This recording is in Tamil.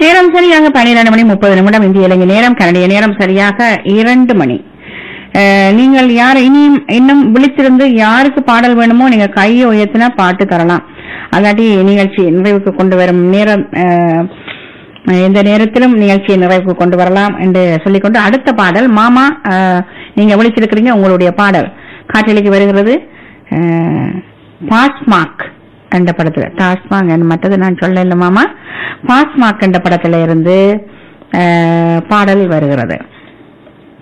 நேரம் சரியாக பன்னிரண்டு மணி முப்பது நிமிடம் இந்திய இலங்கை நேரம் கனடிய நேரம் சரியாக இரண்டு மணி அஹ், நீங்கள் யார் இனியும் இன்னும் விழித்திருந்து யாருக்கு பாடல் வேணுமோ நீங்க கையை உயர்த்தினா பாட்டு தரலாம் அல்லாட்டி நிகழ்ச்சி நிறைவுக்கு கொண்டு வரும் நேரம் அஹ், எந்த நேரத்திலும் நிகழ்ச்சியை நிறைவுக்கு கொண்டு வரலாம் என்று சொல்லிக்கொண்டு அடுத்த பாடல் மாமா அஹ், நீங்க விழிச்சிருக்கிறீங்க உங்களுடைய பாடல் காற்றலைக்கு வருகிறது பாஸ்மாக் என்ற படத்துல டாஸ்மாக் என்ற மற்றது நான் சொல்ல இல்லை மாமா பாஸ்மாக் என்ற படத்துல இருந்து அஹ், பாடல் வருகிறது